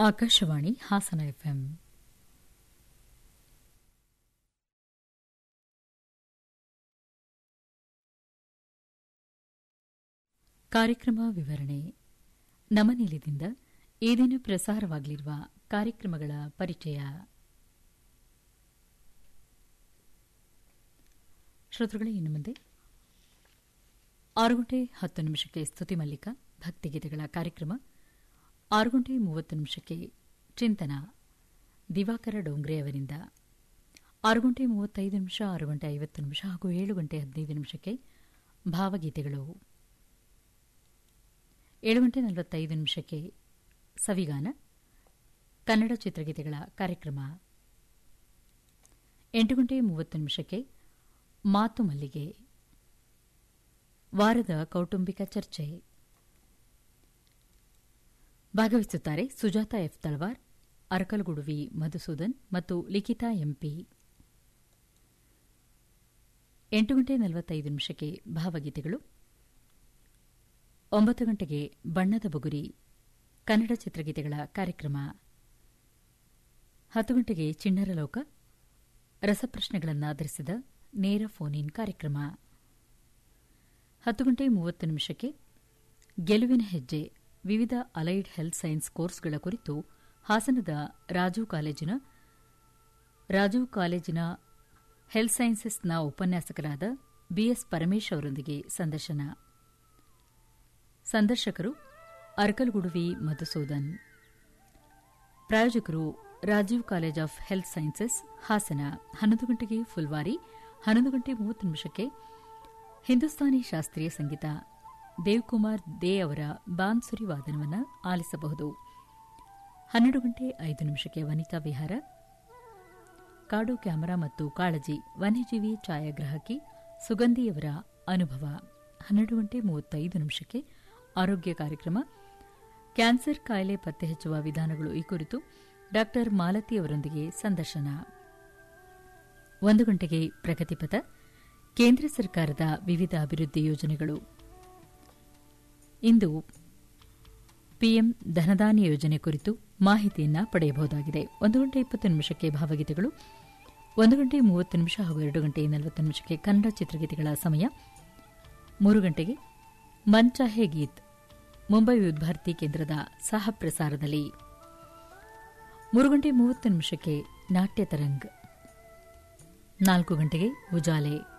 Akashvani Hassan FM ಕಾರ್ಯಕ್ರಮ ವಿವರಣೆ ನಮನಿಲಯದಿಂದ ಈ ದಿನ ಪ್ರಸಾರವಾಗಲಿರುವ ಕಾರ್ಯಕ್ರಮಗಳ ಪರಿಚಯ ಶ್ರೋತೃಗಳೇ ಇನ್ನು ಮುಂದೆ ಆರು ಗಂಟೆ ಹತ್ತು ನಿಮಿಷಕ್ಕೆ ಸ್ತುತಿ ಮಲ್ಲಿಕ ಭಕ್ತಿಗೀತೆಗಳ ಕಾರ್ಯಕ್ರಮ ಆರು ಗಂಟೆ ಮೂವತ್ತು ನಿಮಿಷಕ್ಕೆ ಚಿಂತನ ದಿವಾಕರ ಡೋಂಗ್ರೆ ಅವರಿಂದ ಆರು ಗಂಟೆ ಮೂವತ್ತೈದು ನಿಮಿಷ ಆರು ಗಂಟೆ ಐವತ್ತು ನಿಮಿಷ ಹಾಗೂ ಏಳು ಗಂಟೆ ಹದಿನೈದು ನಿಮಿಷಕ್ಕೆ ಭಾವಗೀತೆಗಳು ಏಳು ಗಂಟೆ ನಲವತ್ತೈದು ನಿಮಿಷಕ್ಕೆ ಸವಿಗಾನ ಕನ್ನಡ ಚಿತ್ರಗೀತೆಗಳ ಕಾರ್ಯಕ್ರಮ ಎಂಟು ಗಂಟೆ ಮೂವತ್ತು ನಿಮಿಷಕ್ಕೆ ಮಾತು ಮಲ್ಲಿಗೆ ವಾರದ ಕೌಟುಂಬಿಕ ಚರ್ಚೆ ಭಾಗವಹಿಸುತ್ತಾರೆ ಸುಜಾತ ಎಫ್ ತಳವಾರ್ ಅರಕಲಗುಡುವಿ ಮಧುಸೂದನ್ ಮತ್ತು ಲಿಖಿತಾ ಎಂಪಿ ಎಂಟು ಗಂಟೆ ನಲವತ್ತೈದು ನಿಮಿಷಕ್ಕೆ ಭಾವಗೀತೆಗಳು ಒಂಬತ್ತು ಗಂಟೆಗೆ ಬಣ್ಣದ ಬುಗುರಿ ಕನ್ನಡ ಚಿತ್ರಗೀತೆಗಳ ಕಾರ್ಯಕ್ರಮ ಹತ್ತು ಗಂಟೆಗೆ ಚಿಣ್ಣರ ಲೋಕ ರಸಪ್ರಶ್ನೆಗಳನ್ನು ಆಧರಿಸಿದ ನೇರ ಫೋನ್ ಇನ್ ಕಾರ್ಯಕ್ರಮ ಹತ್ತು ಗಂಟೆ ಮೂವತ್ತು ನಿಮಿಷಕ್ಕೆ ಗೆಲುವಿನ ಹೆಜ್ಜೆ ವಿವಿಧ ಅಲೈಡ್ ಹೆಲ್ತ್ ಸೈನ್ಸ್ ಕೋರ್ಸ್ಗಳ ಕುರಿತು ಹಾಸನದ ರಾಜೀವ್ ಕಾಲೇಜಿನ ರಾಜೀವ್ ಕಾಲೇಜಿನ ಹೆಲ್ತ್ ಸೈನ್ಸಸ್ನ ಉಪನ್ಯಾಸಕರಾದ ಬಿಎಸ್ ಪರಮೇಶ್ ಅವರೊಂದಿಗೆ ಸಂದರ್ಶನ ಸಂದರ್ಶಕರು ಅರ್ಕಲ್ಗುಡುವಿ ಮಧುಸೂದನ್ ಪ್ರಾಯೋಜಕರು Rajiv college of health sciences Hassan ಹನ್ನೊಂದು ಗಂಟೆಗೆ ಫುಲ್ವಾರಿ ಹನ್ನೊಂದು ಗಂಟೆ ಮೂವತ್ತು ನಿಮಿಷಕ್ಕೆ ಹಿಂದೂಸ್ತಾನಿ ಶಾಸ್ತ್ರೀಯ ಸಂಗೀತ ದೇವ್ಕುಮಾರ್ ದೇ ಅವರ ಬಾನ್ಸುರಿ ವಾದನವನ್ನು ಆಲಿಸಬಹುದು ಹನ್ನೆರಡು ಗಂಟೆ ಐದು ನಿಮಿಷಕ್ಕೆ ವನಿತಾ ವಿಹಾರ ಕಾಡು ಕ್ಯಾಮರಾ ಮತ್ತು ಕಾಳಜಿ ವನ್ಯಜೀವಿ ಛಾಯಾಗ್ರಾಹಕಿ ಸುಗಂಧಿಯವರ ಅನುಭವ ಹನ್ನೆರಡು ಗಂಟೆ ಮೂವತ್ತೈದು ನಿಮಿಷಕ್ಕೆ ಆರೋಗ್ಯ ಕಾರ್ಯಕ್ರಮ ಕ್ಯಾನ್ಸರ್ ಕಾಯಿಲೆ ಪತ್ತೆ ಹಚ್ಚುವ ವಿಧಾನಗಳು ಈ ಕುರಿತು ಡಾ ಮಾಲತಿ ಅವರೊಂದಿಗೆ ಸಂದರ್ಶನ ಒಂದು ಗಂಟೆಗೆ ಪ್ರಗತಿಪಥ ಕೇಂದ್ರ ಸರ್ಕಾರದ ವಿವಿಧ ಅಭಿವೃದ್ಧಿ ಯೋಜನೆಗಳು ಇಂದು ಪಿಎಂ ಧನದಾನ ಯೋಜನೆ ಕುರಿತು ಮಾಹಿತಿಯನ್ನು ಪಡೆಯಬಹುದಾಗಿದೆ ಒಂದು ಗಂಟೆ ಇಪ್ಪತ್ತು ನಿಮಿಷಕ್ಕೆ ಭಾವಗೀತೆಗಳು ಒಂದು ಗಂಟೆ ಮೂವತ್ತು ನಿಮಿಷ ಹಾಗೂ ಎರಡು ಗಂಟೆ ನಲವತ್ತು ನಿಮಿಷಕ್ಕೆ ಕನ್ನಡ ಚಿತ್ರಗೀತೆಗಳ ಸಮಯ ಮೂರು ಗಂಟೆಗೆ ಮನ್ ಚಾಹೆ ಗೀತ್ ಮುಂಬೈ ವಿದ್ಯಾರ್ಥಿ ಕೇಂದ್ರದ ಸಹ ಪ್ರಸಾರದಲ್ಲಿ ಮೂರು ಗಂಟೆ ಮೂವತ್ತು ನಿಮಿಷಕ್ಕೆ ನಾಟ್ಯ ತರಂಗ್ ನಾಲ್ಕು ಗಂಟೆಗೆ ಉಜಾಲೆ